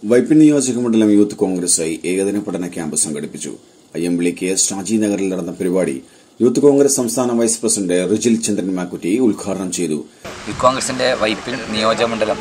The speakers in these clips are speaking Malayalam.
വൈപ്പിൻ നിയോജക മണ്ഡലം യൂത്ത് കോൺഗ്രസായി ഏകദിന പഠന ക്യാമ്പ് സംഘടിപ്പിച്ചു അയ്യമ്പള്ളി കെ എസ് ഷാജി നഗറിൽ നടന്ന പരിപാടി യൂത്ത് കോൺഗ്രസ് സംസ്ഥാന വൈസ് പ്രസിഡന്റ് റിജിൽ ചന്ദ്രൻ മാക്കുറ്റി ഉദ്ഘാടനം ചെയ്തു യൂത്ത് കോൺഗ്രസിൻ്റെ വൈപ്പിൻ നിയോജകമണ്ഡലം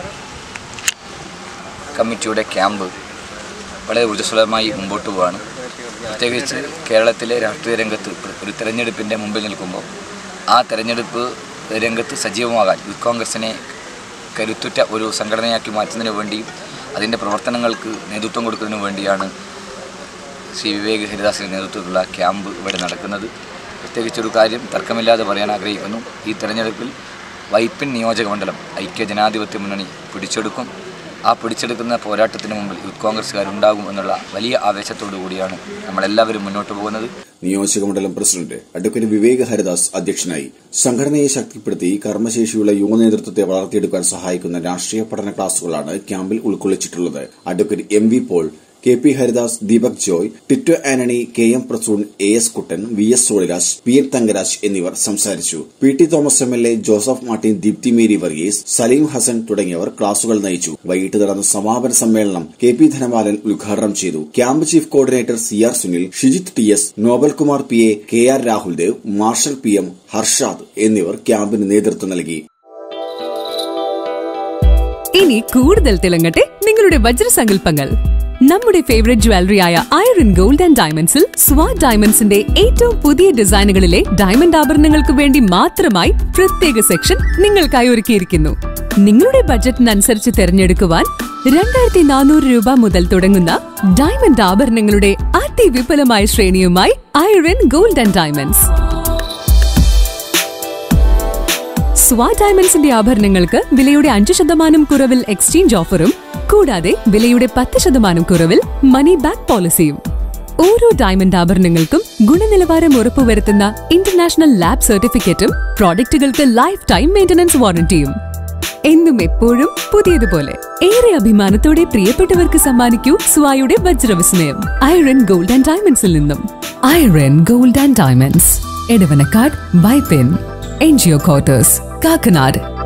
കമ്മിറ്റിയുടെ ക്യാമ്പ് വളരെ ഊർജ്ജസ്വലമായി മുമ്പോട്ട് പോവാണ് പ്രത്യേകിച്ച് കേരളത്തിലെ രാഷ്ട്രീയ രംഗത്ത് ഒരു തെരഞ്ഞെടുപ്പിൻ്റെ മുമ്പിൽ നിൽക്കുമ്പോൾ ആ തെരഞ്ഞെടുപ്പ് രംഗത്ത് സജീവമാകാൻ യൂത്ത് കോൺഗ്രസിനെ കരുത്തുറ്റ ഒരു സംഘടനയാക്കി മാറ്റുന്നതിന് വേണ്ടിയും അതിൻ്റെ പ്രവർത്തനങ്ങൾക്ക് നേതൃത്വം കൊടുക്കുന്നതിന് വേണ്ടിയാണ് ശ്രീ വിവേക് ഹരിദാസിൻ്റെ നേതൃത്വത്തിലുള്ള ക്യാമ്പ് ഇവിടെ നടക്കുന്നത് പ്രത്യേകിച്ചൊരു കാര്യം തർക്കമില്ലാതെ പറയാൻ ആഗ്രഹിക്കുന്നു ഈ തെരഞ്ഞെടുപ്പിൽ വൈപ്പിൻ നിയോജകമണ്ഡലം ഐക്യ ജനാധിപത്യ മുന്നണി പിടിച്ചെടുക്കും ആ പിടിച്ചെടുക്കുന്ന പോരാട്ടത്തിന് മുമ്പിൽ യൂത്ത് കോൺഗ്രസ്സുകാരുണ്ടാകും എന്നുള്ള വലിയ ആവേശത്തോടു കൂടിയാണ് നമ്മളെല്ലാവരും മുന്നോട്ട് പോകുന്നത് നിയോജക മണ്ഡലം പ്രസിഡന്റ് അഡ്വക്കേറ്റ് വിവേക് ഹരിദാസ് അധ്യക്ഷനായി സംഘടനയെ ശക്തിപ്പെടുത്തി കർമ്മശേഷിയുള്ള യുവ നേതൃത്വത്തെ വളർത്തിയെടുക്കാൻ സഹായിക്കുന്ന രാഷ്ട്രീയ പഠന ക്ലാസുകളാണ് ക്യാമ്പിൽ ഉൾക്കൊള്ളിച്ചിട്ടുള്ളത് advocate M V Paul K P Haridas Deepak Joy Tito Antony K M Prasoon A S Kuttan V S Soliraj P N Thankaraj എന്നിവർ സംസാരിച്ചു P T Thomas M L A Joseph Martin Deepthi Mary Varghese Saleem Hassan തുടങ്ങിയവർ ക്ലാസുകൾ നയിച്ചു വൈകിട്ട് നടന്ന സമാപന സമ്മേളനം കെ പി ധനപാലൻ ഉദ്ഘാടനം ചെയ്തു camp chief coordinator C R Sunil Shijith T S Nobel Kumar P A K R Rahul Dev Marshal P M Harshad എന്നിവർ ക്യാമ്പിന് നേതൃത്വം നൽകി ഇനി കൂടുതൽ തിളങ്ങട്ടെ നിങ്ങളുടെ വജ്രസങ്കല്പങ്ങൾ നമ്മുടെ ഫേവറേറ്റ് ജ്വല്ലറി ആയ ഐറൻ ഗോൾഡ് ആൻഡ് ഡയമണ്ട്സിൽ സ്വാഡ് ഡയമണ്ട്സിന്റെ ഏറ്റവും പുതിയ ഡിസൈനുകളിലെ ഡയമണ്ട് ആഭരണങ്ങൾക്ക് വേണ്ടി മാത്രമായി പ്രത്യേക സെക്ഷൻ നിങ്ങൾക്കായി ഒരുക്കിയിരിക്കുന്നു നിങ്ങളുടെ ബജറ്റിനനുസരിച്ച് തിരഞ്ഞെടുക്കുവാൻ രണ്ടായിരത്തി നാനൂറ് രൂപ മുതൽ തുടങ്ങുന്ന ഡയമണ്ട് ആഭരണങ്ങളുടെ അതിവിപുലമായ ശ്രേണിയുമായി Iren gold and diamonds Swa ഡയമണ്ട്സിന്റെ ആഭരണങ്ങൾക്ക് വിലയുടെ അഞ്ച് ശതമാനം കുറവിൽ എക്സ്ചേഞ്ച് ഓഫറും കൂടാതെ വിലയുടെ പത്ത് ശതമാനം കുറവിൽ മണി ബാക്ക് പോളിസിയും ഓരോ ഡയമണ്ട് ആഭരണങ്ങൾക്കും ഗുണനിലവാരം ഉറപ്പുവരുത്തുന്ന ഇന്റർനാഷണൽ ലാബ് സർട്ടിഫിക്കറ്റും പ്രോഡക്റ്റുകൾക്ക് ലൈഫ് ടൈം മെയിന്റനൻസ് വാറന്റിയും എന്നും എപ്പോഴും പുതിയതുപോലെ ഏറെ അഭിമാനത്തോടെ പ്രിയപ്പെട്ടവർക്ക് സമ്മാനിക്കൂ സ്വായുടെ വജ്രവിസ്മയം ഐറൻ ഗോൾഡ് ആൻഡ് ഡയമണ്ട്സിൽ നിന്നും Iren gold and diamonds Edavanakkad Vypin NGO quarters Kakkanad